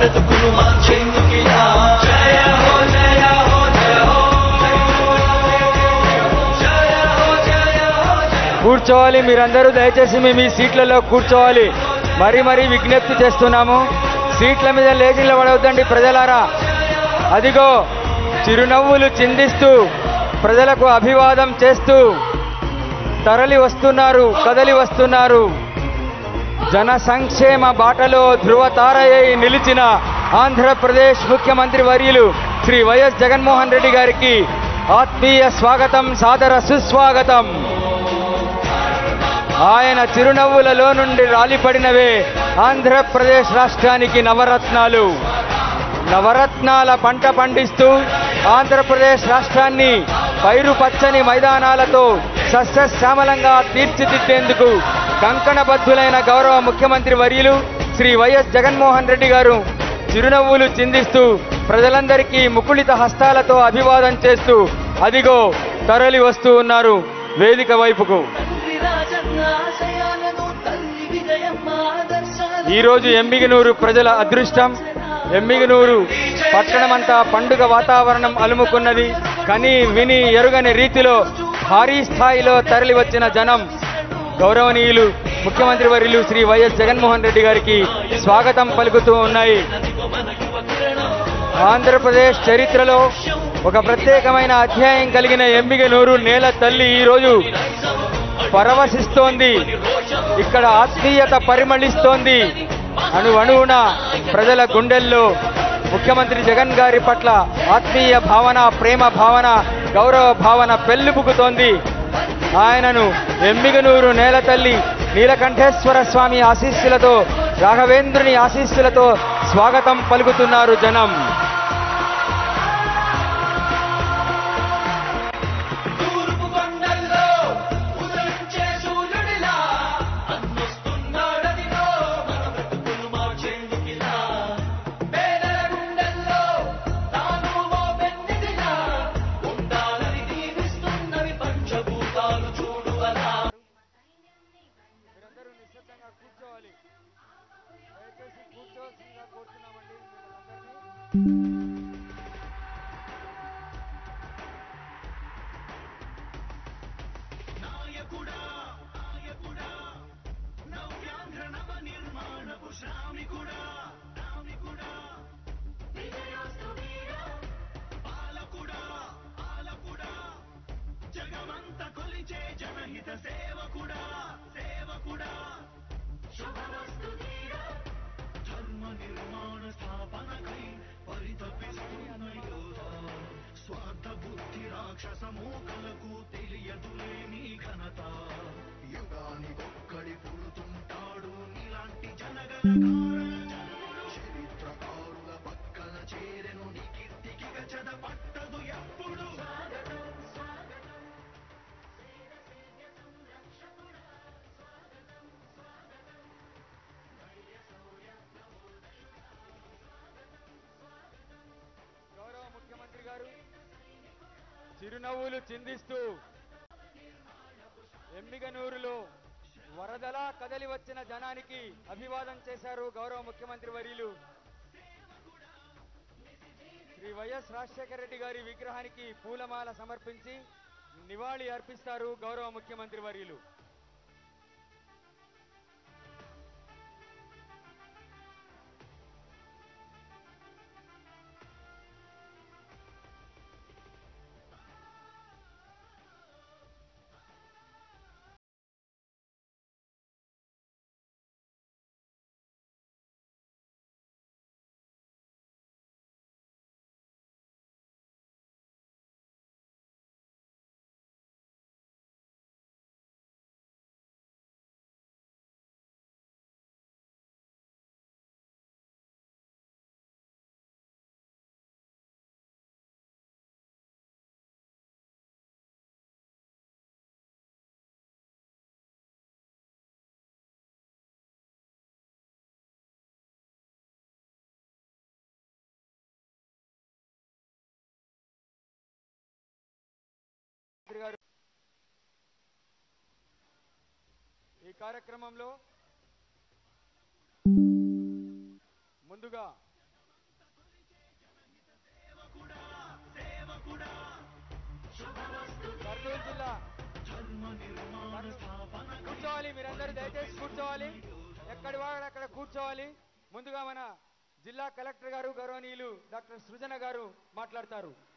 బ్రతుకును మార్చేందుకిలా జయ హో జయ హో జయ హో జయ హో జయ హో జయ కూర్చోవాలి మీరందరూ దయచేసి మీ మీ సీట్లలో కూర్చోవాలి మరీ మరీ విజ్ఞప్తి చేస్తున్నాము సీట్ల మీద లేచి నిలబడవద్దండి ప్రజలారా అదిగో చిరునవ్వులు చిందిస్తూ ప్రజలకు అభివాదం చేస్తూ తరలి వస్తున్నారు కదలి వస్తున్నారు జన సంక్షేమ బాటలో ధృవతారయ్యి నిలిచిన ఆంధ్రప్రదేశ్ ముఖ్యమంత్రి వర్యులు శ్రీ వైఎస్ జగన్మోహన్ రెడ్డి గారికి ఆత్మీయ స్వాగతం సాదర సుస్వాగతం ఆయన చిరునవ్వులలో నుండి రాలిపడినవే ఆంధ్రప్రదేశ్ రాష్ట్రానికి నవరత్నాలు నవరత్నాల పంట పండిస్తూ ఆంధ్రప్రదేశ్ రాష్ట్రాన్ని పైరు పచ్చని మైదానాలతో సస్యశ్యామలంగా తీర్చిదిద్దేందుకు కంకణబద్ధులైన గౌరవ ముఖ్యమంత్రి వర్యులు శ్రీ వైఎస్ జగన్మోహన్ రెడ్డి గారు చిరునవ్వులు చిందిస్తూ ప్రజలందరికీ ముకుళిత హస్తాలతో అభివాదం చేస్తూ అదిగో తరలి వస్తూ ఉన్నారు వేదిక వైపుకు తండ్రి రాజన్న ఆశయాలను తల్లి విజయమ్మ ఆదర్శాలను ఈరోజు ఎంబిగనూరు ప్రజల అదృష్టం ఎంబిగనూరు పట్టణమంతా పండుగ వాతావరణం అలుముకున్నది కని విని ఎరుగని రీతిలో భారీ స్థాయిలో తరలి వచ్చిన జనం గౌరవనీయులు ముఖ్యమంత్రి వర్యులు శ్రీ వైఎస్ జగన్మోహన్ రెడ్డి గారికి స్వాగతం పలుకుతూ ఉన్నాయి ఆంధ్రప్రదేశ్ చరిత్రలో ఒక ప్రత్యేకమైన అధ్యాయం కలిగిన ఎంబిగనూరు నేల తల్లి ఈరోజు పరవశిస్తోంది ఇక్కడ ఆత్మీయత పరిమళిస్తోంది అణు అణువున ప్రజల గుండెల్లో ముఖ్యమంత్రి జగన్ గారి పట్ల ఆత్మీయ భావన ప్రేమ భావన గౌరవ భావన పెళ్లిబుకుతోంది ఆయనను ఎమ్మిగనూరు నేల తల్లి నీలకంఠేశ్వర స్వామి ఆశీస్సులతో రాఘవేంద్రుని ఆశీస్సులతో స్వాగతం పలుకుతున్నారు జనం తూర్పు కొండల్లో ఉదయించే సూర్యుడిలా అన్నొస్తున్నాడదిగో మన బ్రతుకులు మార్చేందుకిలా పేదల గుండెల్లో తాను ఓ పెన్నిదిలా ఉండాలని దీవిస్తున్నవి పంచభూతాలు చూడు అలా మీరందరూ నిశ్శబ్దంగా కూర్చోవాలి దయచేసి కూర్చోవలసిందిగా కోరుతున్నామండి మిమ్మల్ని గౌరవ ముఖ్యమంత్రి గారు చిరునవ్వులు చిందిస్తూ ఎమ్మిగనూరులో వరదలా కదలి వచ్చిన జనానికి అభివాదం చేశారు గౌరవ ముఖ్యమంత్రి వర్యులు శ్రీ వైఎస్ రాజశేఖర రెడ్డి గారి విగ్రహానికి పూలమాల సమర్పించి నివాళి అర్పిస్తారు గౌరవ ముఖ్యమంత్రి వర్యులు మంత్రి గారు ఈ కార్యక్రమంలో ముందుగా కర్నూలు జిల్లా కూర్చోవాలి మీరందరూ దయచేసి కూర్చోవాలి ఎక్కడి వాడు అక్కడ కూర్చోవాలి ముందుగా మన జిల్లా కలెక్టర్ గారు గౌరవనీయులు డాక్టర్ సృజన గారు మాట్లాడతారు